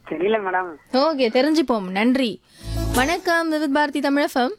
தெரியல madam okay தெரிஞ்சுப்போம் நன்றி வணக்கம் விவித் பாரதி தமிழஃபம்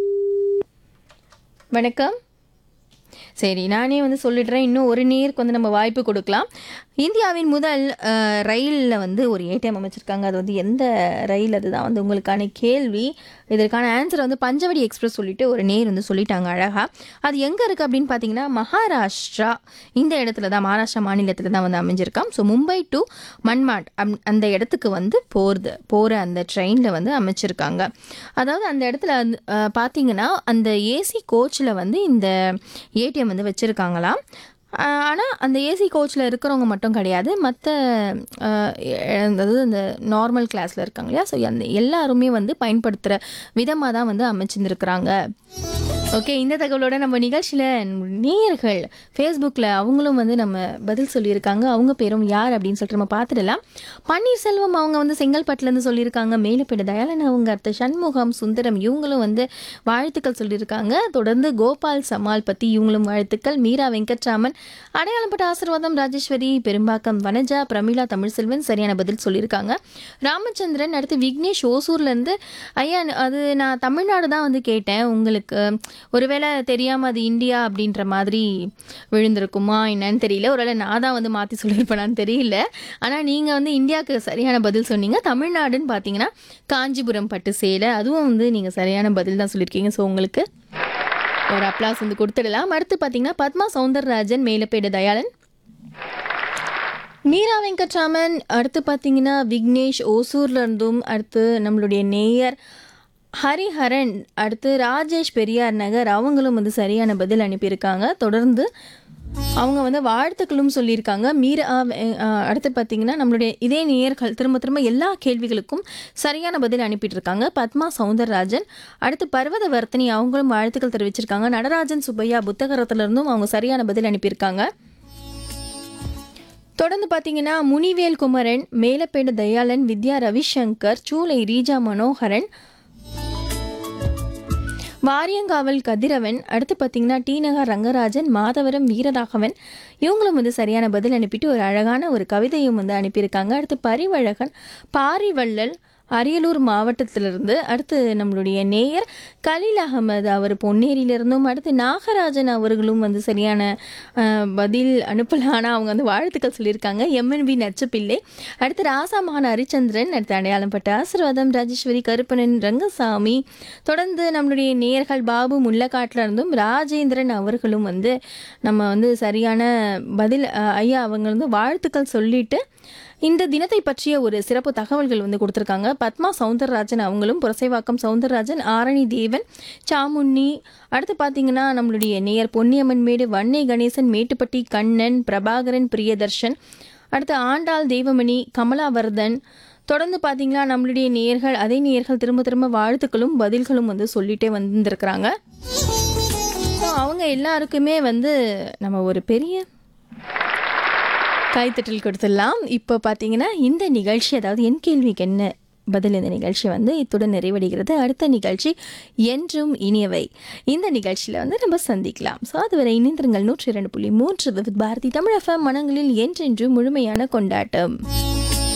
வணக்கம் சரி நானே வந்து சொல்லிடுறேன் இன்னும் ஒரு நேருக்கு வந்து நம்ம வாய்ப்பு கொடுக்கலாம் இந்தியாவின் முதல் ரயிலில் வந்து ஒரு ஏடிஎம் அமைச்சிருக்காங்க அது வந்து எந்த ரயில் அதுதான் வந்து உங்களுக்கான கேள்வி இதற்கான ஆன்சர் வந்து பஞ்சவடி எக்ஸ்பிரஸ் சொல்லிட்டு ஒரு நேர் வந்து சொல்லிட்டாங்க அழகா அது எங்கே இருக்குது அப்படின்னு பார்த்தீங்கன்னா மகாராஷ்டிரா இந்த இடத்துல தான் மகாராஷ்டிரா மாநிலத்தில் தான் வந்து அமைஞ்சிருக்காம் ஸோ மும்பை டு மன்மாட் அம்- அந்த இடத்துக்கு வந்து போகிறது போகிற அந்த ட்ரெயினில் வந்து அமைச்சிருக்காங்க அதாவது அந்த இடத்துல வந்து, அஹ், பார்த்தீங்கன்னா அந்த ஏசி கோச்சில் வந்து இந்த ஏடிஎம் வந்து வச்சுருக்காங்களாம் ஆனால் அந்த ஏசி கோச்சில் இருக்கிறவங்க மட்டும் கிடையாது மற்ற அதாவது அந்த நார்மல் கிளாஸில் இருக்காங்க இல்லையா ஸோ அந்த எல்லாருமே வந்து பயன்படுத்துகிற விதமாக தான் வந்து அமைச்சிருந்துருக்குறாங்க ஓகே இந்த தகவலோட நம்ம நிகழ்ச்சியில் நேயர்கள் ஃபேஸ்புக்கில் அவங்களும் வந்து நம்ம பதில் சொல்லியிருக்காங்க அவங்க பேரும் யார் அப்படின்னு சொல்லிட்டு நம்ம பார்த்துடலாம் பன்னீர்செல்வம் அவங்க வந்து செங்கல்பட்டுலேருந்து சொல்லியிருக்காங்க மேலப்பேடு தயாளன் அவங்க அடுத்த சண்முகம் சுந்தரம் இவங்களும் வந்து வாழ்த்துக்கள் சொல்லியிருக்காங்க தொடர்ந்து கோபால் சமால் பற்றி இவங்களும் வாழ்த்துக்கள் மீரா வெங்கட்ராமன் அடையாளப்பட்ட ஆசீர்வாதம் ராஜேஸ்வரி பெரும்பாக்கம் வனஜா பிரமிளா தமிழ்செல்வன் சரியான பதில் சொல்லியிருக்காங்க ராமச்சந்திரன் அடுத்து விக்னேஷ் ஓசூர்லேருந்து ஐயா அது நான் தமிழ்நாடு தான் வந்து கேட்டேன் உங்களுக்கு ஒருவேளை தெரியாமல் அது இந்தியா அப்படின்ற மாதிரி விழுந்திருக்குமா என்னன்னு தெரியல ஒருவேளை நான் தான் வந்து மாற்றி சொல்லியிருப்பேனான்னு தெரியல ஆனால் நீங்கள் வந்து இந்தியாவுக்கு சரியான பதில் சொன்னீங்க தமிழ்நாடுன்னு பார்த்தீங்கன்னா காஞ்சிபுரம் பட்டு சேலை அதுவும் வந்து நீங்கள் சரியான பதில் தான் சொல்லியிருக்கீங்க ஸோ உங்களுக்கு ஒரு அப்ளாஸ் வந்து கொடுத்துடலாம் அடுத்து பார்த்தீங்கன்னா பத்மா சவுந்தரராஜன் மேலப்பேடு தயாளன் மீரா வெங்கட்ராமன் அடுத்து பார்த்தீங்கன்னா விக்னேஷ் ஓசூர்ல இருந்தும் அடுத்து நம்மளுடைய நேயர் ஹரிஹரன் அடுத்து ராஜேஷ் பெரியார் நகர் அவங்களும் வந்து சரியான பதில் அனுப்பியிருக்காங்க தொடர்ந்து அவங்க வந்து வாழ்த்துக்களும் சொல்லியிருக்காங்க மீரா வெ- அஹ் அடுத்து பார்த்தீங்கன்னா நம்மளுடைய இதே நேயர்கள் திரும்ப திரும்ப எல்லா கேள்விகளுக்கும் சரியான பதில் அனுப்பிட்டு இருக்காங்க பத்மா சவுந்தரராஜன் அடுத்து பர்வத வர்த்தனி அவங்களும் வாழ்த்துக்கள் தெரிவிச்சிருக்காங்க நடராஜன் சுப்பையா புத்தகரத்துல இருந்தும் அவங்க சரியான பதில் அனுப்பியிருக்காங்க தொடர்ந்து பார்த்தீங்கன்னா முனிவேல் குமரன் மேலப்பேடு தயாளன் வித்யா ரவிசங்கர் சூளை ரீஜா மனோகரன் வாரியங்காவல் கதிரவன் அடுத்து பார்த்தீங்கன்னா டி நகர் ரங்கராஜன் மாதவரம் வீரராகவன் இவங்களும் வந்து சரியான பதில் அனுப்பிட்டு ஒரு அழகான ஒரு கவிதையும் வந்து அனுப்பியிருக்காங்க அடுத்து பரிவழகன் பாரிவள்ளல் அரியலூர் மாவட்டத்திலிருந்து அடுத்து நம்மளுடைய நேயர் கலீல் அகமது அவர் பொன்னேரியிலிருந்தும் அடுத்து நாகராஜன் அவர்களும் வந்து சரியான அஹ், பதில் அனுப்பல ஆனால் அவங்க வந்து வாழ்த்துக்கள் சொல்லியிருக்காங்க எம்என்பி நச்சப்பிள்ளை அடுத்து ராசாமகான் ஹரிச்சந்திரன் அடுத்து அடையாளம் பட்ட ஆசீர்வாதம் ராஜேஸ்வரி கருப்பணன் ரங்கசாமி தொடர்ந்து நம்மளுடைய நேயர்கள் பாபு முள்ளக்காட்டில் இருந்தும் ராஜேந்திரன் அவர்களும் வந்து நம்ம வந்து சரியான பதில் அஹ், ஐயா அவங்க வந்து வாழ்த்துக்கள் சொல்லிட்டு இந்த தினத்தை பற்றிய ஒரு சிறப்பு தகவல்கள் வந்து கொடுத்துருக்காங்க பத்மா சவுந்தரராஜன் அவங்களும் புரசைவாக்கம் சவுந்தரராஜன் ஆரணி தேவன் சாமுண்ணி அடுத்து பார்த்தீங்கன்னா நம்மளுடைய நேயர் பொன்னியம்மன் மேடு வன்னை கணேசன் மேட்டுப்பட்டி கண்ணன் பிரபாகரன் பிரியதர்ஷன் அடுத்து ஆண்டாள் தெய்வமணி கமலாவர்தன் தொடர்ந்து பார்த்தீங்கன்னா நம்மளுடைய நேயர்கள் அதே நேயர்கள் திரும்ப திரும்ப வாழ்த்துக்களும் பதில்களும் வந்து சொல்லிட்டே வந்திருக்கிறாங்க ஸோ அவங்க எல்லாருக்குமே வந்து நம்ம ஒரு பெரிய கைத்தட்டல் கொடுத்துடலாம் இப்போ பார்த்தீங்கன்னா இந்த நிகழ்ச்சி அதாவது என் கேள்விக்கு என்ன பதில் இந்த நிகழ்ச்சி வந்து இத்துடன் நிறைவடைகிறது அடுத்த நிகழ்ச்சி என்றும் இனியவை இந்த நிகழ்ச்சியில் வந்து நம்ம சந்திக்கலாம் ஸோ அதுவரை இணைந்திருங்கள் நூற்றி இரண்டு புள்ளி மூன்று வித் பாரதி தமிழ் எஃப்எம் மனங்களில் என்றென்றும் முழுமையான கொண்டாட்டம்